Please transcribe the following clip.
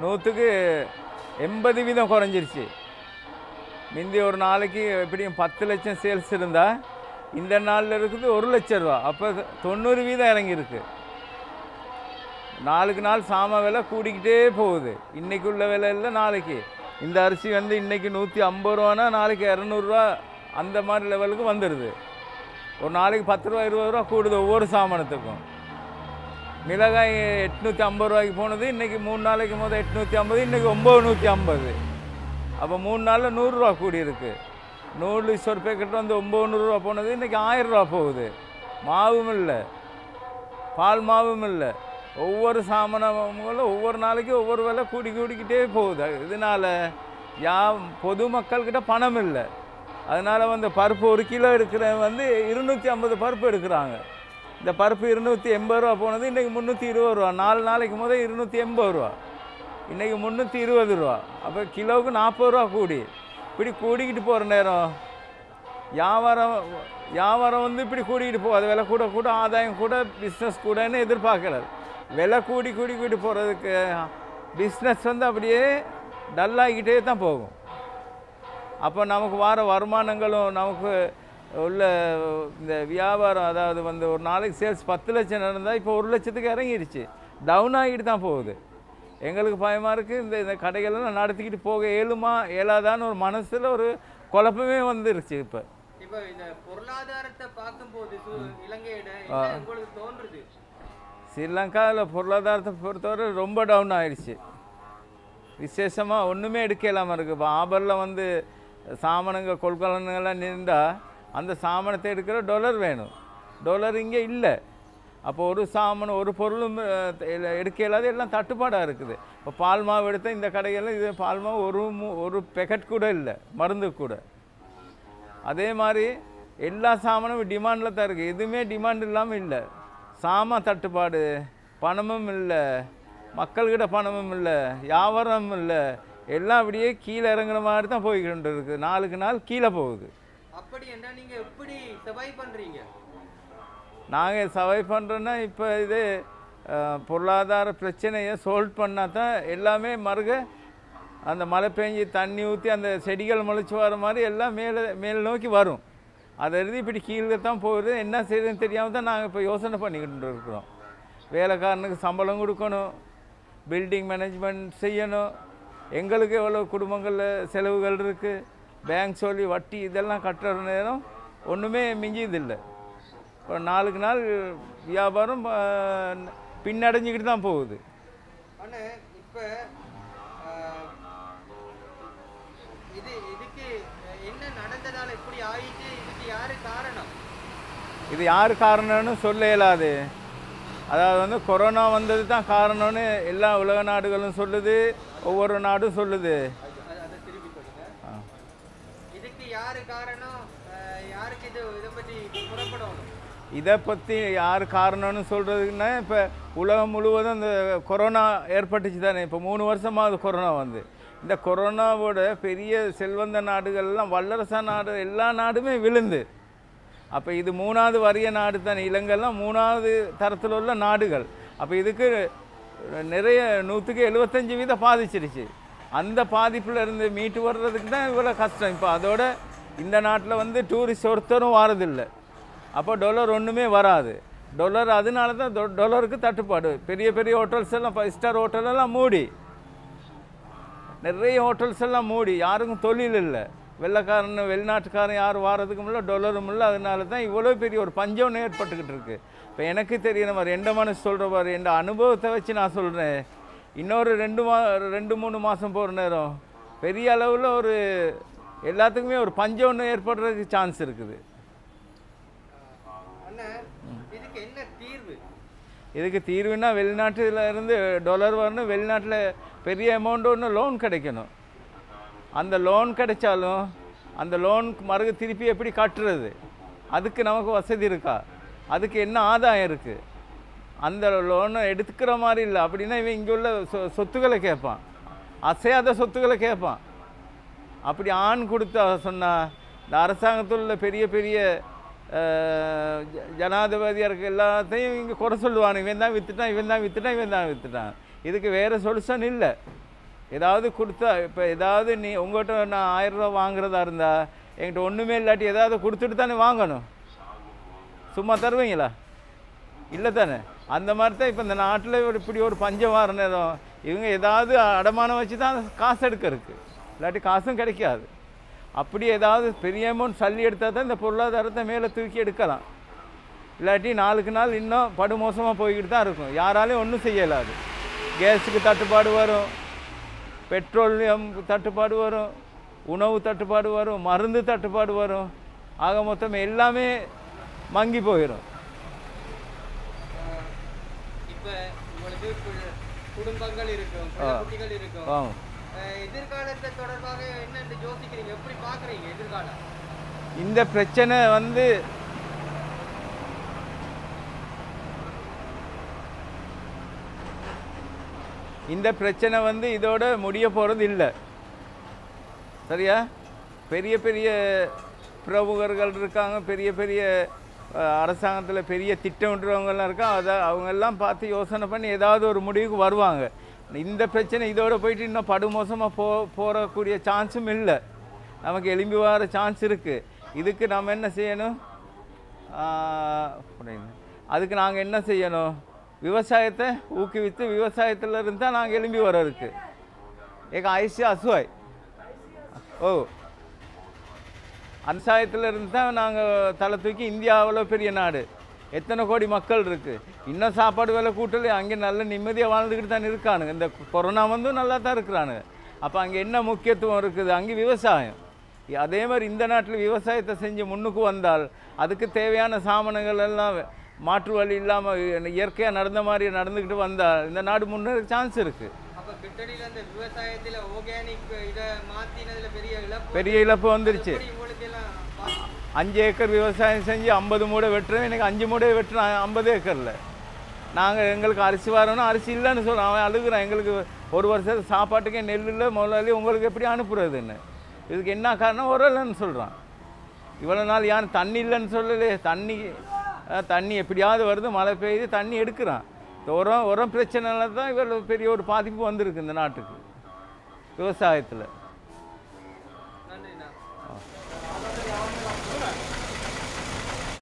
நூற்றுக்கு எண்பது வீதம் குறைஞ்சிருச்சு முந்தி ஒரு நாளைக்கு எப்படியும் பத்து லட்சம் சேல்ஸ் இருந்தால் இந்த நாளில் இருக்குது ஒரு லட்ச ரூபா அப்போ தொண்ணூறு வீதம் இறங்கியிருக்கு நாளுக்கு நாள் சாம விலை கூடிக்கிட்டே போகுது இன்னைக்கு உள்ள விலை இல்லை நாளைக்கு இந்த அரிசி வந்து இன்னைக்கு நூற்றி ஐம்பது ரூபானா நாளைக்கு இரநூறுவா அந்த மாதிரி லெவலுக்கு வந்துடுது ஒரு நாளைக்கு பத்து ரூபா இருபது ரூபா கூடுது ஒவ்வொரு சாமானத்துக்கும் மிளகாய் எட்நூற்றி ஐம்பது ரூபாய்க்கு போனது இன்றைக்கி மூணு நாளைக்கு முதல் எட்நூற்றி ஐம்பது இன்றைக்கி ஒம்பது நூற்றி ஐம்பது அப்போ மூணு நாளில் நூறுரூவா கூடி இருக்கு நூறு ஒரு பேக்கெட் வந்து ஒம்பது நூறுரூவா போனது இன்றைக்கி ஆயிரரூவா போகுது மாவும் இல்லை பால் மாவும் இல்லை ஒவ்வொரு சாமானங்களும் ஒவ்வொரு நாளைக்கு ஒவ்வொரு விலை கூடி கூடிக்கிட்டே போகுது இதனால் யா பொதுமக்கள்கிட்ட பணம் இல்லை அதனால் வந்து பருப்பு ஒரு கிலோ எடுக்கிற வந்து இருநூற்றி ஐம்பது பருப்பு எடுக்கிறாங்க இந்த பருப்பு இருநூற்றி எண்பது ரூபா போனது இன்றைக்கி முந்நூற்றி இருபது ரூபா நாலு நாளைக்கு முதல் இருநூற்றி எண்பது ரூபா இன்றைக்கி முந்நூற்றி இருபது ரூபா அப்போ கிலோவுக்கு நாற்பது ரூபா கூடி இப்படி கூடிக்கிட்டு போகிற நேரம் வியாபாரம் வியாபாரம் வந்து இப்படி கூடிக்கிட்டு போகாது விலை கூட கூட ஆதாயம் கூட பிஸ்னஸ் கூடன்னு எதிர்பார்க்கறது விலை கூடி கூடி கூடி போகிறதுக்கு பிஸ்னஸ் வந்து அப்படியே டல்லாகிக்கிட்டே தான் போகும் அப்போ நமக்கு வர வருமானங்களும் நமக்கு உள்ள இந்த வியாபாரம் அதாவது வந்து ஒரு நாளைக்கு சேல்ஸ் பத்து லட்சம் நடந்தால் இப்போ ஒரு லட்சத்துக்கு இறங்கிருச்சு டவுன் ஆகிட்டு தான் போகுது எங்களுக்கு பயமாக இருக்குது இந்த இந்த கடைகளெல்லாம் நடத்திக்கிட்டு போக இயலுமா இயலாதான்னு ஒரு மனசில் ஒரு குழப்பமே வந்துருச்சு இப்போ இப்போ இந்த பொருளாதாரத்தை பார்க்கும்போது சு- இலங்கையிட என்ன உங்களுக்கு தோன்றுது ஸ்ரீலங்காவில் பொருளாதாரத்தை பொறுத்தவரை ரொம்ப டவுன் ஆயிடுச்சு விசேஷமாக ஒன்றுமே எடுக்க இல்லாமல் இருக்குது இப்போ ஆபரில் வந்து சாமானுங்க கொள்கலனுங்கெல்லாம் நின்றா அந்த சாமானத்தை எடுக்கிற டொலர் வேணும் டொலர் இங்கே இல்லை அப்போ ஒரு சாமான் ஒரு பொருளும் அஹ், இல்ல- எடுக்க இல்லாத எல்லாம் தட்டுப்பாடாக இருக்குது இப்போ பால் மாவு எடுத்தால் இந்த கடைகளில் இது பால் மாவு ஒரு மு- ஒரு பெக்கெட் கூட இல்லை மருந்து கூட அதே மாதிரி எல்லா சாமானும் டிமாண்டில் தான் இருக்குது எதுவுமே டிமாண்ட் இல்லாமல் இல்லை சாமான் தட்டுப்பாடு பணமும் இல்லை மக்கள்கிட்ட பணமும் இல்லை வியாபாரம் இல்லை எல்லாம் அப்படியே கீழே இறங்குற மாதிரி தான் போய்கிட்டு இருக்குது நாளுக்கு நாள் கீழே போகுது அப்படி என்ன நீங்க எப்படி சர்வை பண்றீங்க நாங்கள் சர்வை பண்ணுறோன்னா இப்போ இது அஹ், பொருளாதார பிரச்சனையை சால்வ் பண்ணால் தான் எல்லாமே மறுக அந்த மழை பெஞ்சு தண்ணி ஊற்றி அந்த செடிகள் முளைச்சி வர மாதிரி எல்லாம் மேலே மேல் நோக்கி வரும் அதை எழுதி இப்படி கீழே தான் போகுது என்ன செய்யுதுன்னு தெரியாமல் தான் நாங்கள் இப்போ யோசனை பண்ணிக்கிட்டு இருக்கிறோம் வேலைக்காரனுக்கு சம்பளம் கொடுக்கணும் பில்டிங் மேனேஜ்மெண்ட் செய்யணும் எங்களுக்கு எவ்வளோ குடும்பங்களில் செலவுகள் இருக்குது பேங்க் சொல்லி வட்டி இதெல்லாம் கட்டுற நேரம் ஒன்றுமே மிஞ்சியதில்லை இப்போ நாளுக்கு நாள் வியாபாரம் ஆஹ், பின்னடைஞ்சிக்கிட்டு தான் போகுது ஆனா இப்ப ஆஹ், இது இதுக்கு என்ன நடந்ததால இப்படி ஆயிட்டு இதுக்கு யாரு காரணம் இது யார் காரணம்னு சொல்ல இயலாது அதாவது வந்து கொரோனா வந்தது தான் காரணம்னு எல்லா உலக நாடுகளும் சொல்லுது ஒவ்வொரு நாடும் சொல்லுது அது- அதை திருப்பி சொல்லுங்க ஆ. இதுக்கு யாரு காரணம் ஆஹ், யாருக்கு இது இதை பற்றி புறப்படணும் இதை பற்றி யார் காரணம்னு சொல்கிறதுக்குன்னா இப்போ உலகம் முழுவதும் இந்த கொரோனா ஏற்பட்டுச்சு தானே இப்போ மூணு வருஷமாவது கொரோனா வந்து இந்த கொரோனாவோட பெரிய செல்வந்த நாடுகள்லாம் வல்லரசா நாடு எல்லா நாடுமே விழுந்து அப்போ இது மூணாவது வறிய நாடு தானே இலங்கைலாம் மூணாவது தரத்தில் உள்ள நாடுகள் அப்போ இதுக்கு நிறைய நூற்றுக்கு எழுபத்தஞ்சு வீதம் பாதிச்சிருச்சு அந்த பாதிப்புல இருந்து மீட்டு வர்றதுக்கு தான் இவ்வளோ கஷ்டம் இப்போ அதோட இந்த நாட்டில் வந்து டூரிஸ்ட் ஒருத்தரும் வாரதில்லை அப்போ டொலர் ஒன்றுமே வராது டொலர் அதனால தான் டொ- டொலருக்கு தட்டுப்பாடு பெரிய பெரிய ஹோட்டல்ஸ் எல்லாம் ஃபைவ் ஸ்டார் ஹோட்டல் எல்லாம் மூடி நிறைய ஹோட்டல்ஸ் எல்லாம் மூடி யாருக்கும் தொழில் இல்லை வெள்ளைக்காரன் வெளிநாட்டுக்காரன் யாரும் வாரதுக்கும் இல்லை டொலரும் இல்லை அதனால தான் இவ்வளோ பெரிய ஒரு பஞ்சம் ஏற்பட்டுக்கிட்டு இருக்கு இப்போ எனக்கு தெரியுற மாதிரி எந்த மனசு சொல்கிற மாதிரி எந்த அனுபவத்தை வச்சு நான் சொல்கிறேன் இன்னொரு ரெண்டு மா ரெண்டு மூணு மாதம் போகிற நேரம் பெரிய அளவில் ஒரு எல்லாத்துக்குமே ஒரு பஞ்சம் ஒன்று ஏற்படுறதுக்கு சான்ஸ் இருக்குது அண்ணா இதுக்கு என்ன தீர்வு இதுக்கு தீர்வுனா வெளிநாட்டில் இருந்து டாலர் வரணும் வெளிநாட்டில் பெரிய அமௌண்ட் ஒன்று லோன் கிடைக்கணும் அந்த லோன் கிடைச்சாலும் அந்த லோன் மறுகு திருப்பி எப்படி கட்டுறது அதுக்கு நமக்கு வசதி இருக்கா அதுக்கு என்ன ஆதாயம் இருக்குது அந்த லோனை எடுத்துக்கிற மாதிரி இல்லை அப்படின்னா இவன் இங்கே உள்ள சொ சொத்துக்களை கேட்பான் அசையாத சொத்துக்களை கேட்பான் அப்படி ஆண் கொடுத்தா சொன்னால் இந்த அரசாங்கத்தில் உள்ள பெரிய பெரிய அஹ், ஜ- ஜனாதிபதியாக இருக்க எல்லாத்தையும் இங்கே குறை சொல்லுவான் இவன் தான் வித்துட்டான் இவன் தான் வித்துட்டான் இவன் தான் வித்துட்டான் இதுக்கு வேறு சொல்யூஷன் இல்லை ஏதாவது கொடுத்தா இப்போ ஏதாவது நீ உங்கள்கிட்ட நான் ஆயிரம் ரூபா வாங்குறதா இருந்தால் என்கிட்ட ஒன்றுமே இல்லாட்டி ஏதாவது கொடுத்துட்டு தானே வாங்கணும் சும்மா தருவீங்களா இல்லை தானே அந்த மாதிரி தான் இப்போ இந்த நாட்டில் ஒரு இப்படி ஒரு பஞ்சம் வர நேரம் இவங்க ஏதாவது அடமானம் வச்சு தான் காசு எடுக்கிறதுக்கு இல்லாட்டி காசும் கிடைக்காது அப்படி ஏதாவது பெரிய அமௌண்ட் சல்லி எடுத்தால் தான் இந்த பொருளாதாரத்தை மேலே தூக்கி எடுக்கலாம் இல்லாட்டி நாளுக்கு நாள் இன்னும் படுமோசமாக போய்கிட்டு தான் இருக்கும் யாராலையும் ஒன்றும் செய்ய இயலாது கேஸுக்கு தட்டுப்பாடு வரும் பெட்ரோலியம் தட்டுப்பாடு வரும் உணவு தட்டுப்பாடு வரும் மருந்து தட்டுப்பாடு வரும் ஆக மொத்தம் எல்லாமே மங்கி போயிடும் இப்ப உங்களுக்கு கு- குடும்பங்கள் இருக்கும் ஆ. குட்டிகள் இருக்கும் ஆ அஹ் எதிர்காலத்தை தொடர்பாக என்னன்னு யோசிக்கிறீங்க எப்படி பாக்குறீங்க எதிர்காலம் இந்த பிரச்சனை வந்து இந்த பிரச்சனை வந்து இதோட முடிய போகிறது இல்லை சரியா பெரிய பெரிய பிரமுகர்கள் இருக்காங்க பெரிய பெரிய அரசாங்கத்தில் பெரிய திட்டமிட்டுறவங்கெல்லாம் இருக்காங்க அதை அவங்கெல்லாம் பார்த்து யோசனை பண்ணி ஏதாவது ஒரு முடிவுக்கு வருவாங்க இந்த பிரச்சனை இதோட போயிட்டு இன்னும் படுமோசமாக போ போகக்கூடிய சான்ஸும் இல்லை நமக்கு எலும்பி வர சான்ஸ் இருக்குது இதுக்கு நம்ம என்ன செய்யணும் ஆஹ், புரியுது. அதுக்கு நாங்கள் என்ன செய்யணும் விவசாயத்தை ஊக்குவித்து விவசாயத்தில் இருந்தால் நாங்கள் எலும்பி வர்றதுக்கு ஏக ஐசி அசுவாய் ஓ அன்சாயத்தில் இருந்து தான் நாங்கள் தலை தூக்கி இந்தியா அவ்வளோ பெரிய நாடு எத்தனை கோடி மக்கள் இருக்குது இன்னும் சாப்பாடு விலை கூட்டல அங்கே நல்ல நிம்மதியாக வாழ்ந்துக்கிட்டு தான் இருக்கானுங்க இந்த கொரோனா வந்தும் நல்லா தான் இருக்கிறானுங்க அப்போ அங்கே என்ன முக்கியத்துவம் இருக்குது அங்கே விவசாயம் அதே மாதிரி இந்த நாட்டில் விவசாயத்தை செஞ்சு முன்னுக்கு வந்தால் அதுக்கு தேவையான சாமான்கள் எல்லாம் மாற்று வழி இல்லாமல் இயற்கையாக நடந்த மாதிரி நடந்துக்கிட்டு வந்தால் இந்த நாடு முன்னேற சான்ஸ் இருக்குது அப்ப கிட்டடியில அந்த விவசாயத்துல ஆர்கானிக் இத மாத்தினதுல பெரிய இழப்பு பெரிய இழப்பு வந்துருச்சு எப்படி உங்களுக்கு எல்லாம் பா- அஞ்சு ஏக்கர் விவசாயம் செஞ்சு ஐம்பது மூடை வெட்டுறேன் எனக்கு அஞ்சு மூடை வெட்டுறேன் ஐம்பது ஏக்கரில் நாங்கள் எங்களுக்கு அரிசி வரணும் அரிசி இல்லைன்னு சொல்கிறோம் அவன் அழுகுறான் எங்களுக்கு ஒரு வருஷத்து சாப்பாட்டுக்கே நெல் இல்லை முதலாளி உங்களுக்கு எப்படி அனுப்புறதுன்னு இதுக்கு என்ன காரணம் உரலன்னு சொல்கிறான் இவ்வளோ நாள் யாரும் தண்ணி இல்லைன்னு சொல்லலையே தண்ணி அஹ், தண்ணி எப்படியாவது வருது மழை பெய்யுது தண்ணி எடுக்கிறான் இந்த உரம் உரம் பிரச்சனைனால தான் இவ்வளோ பெரிய ஒரு பாதிப்பு வந்திருக்கு இந்த நாட்டுக்கு விவசாயத்தில்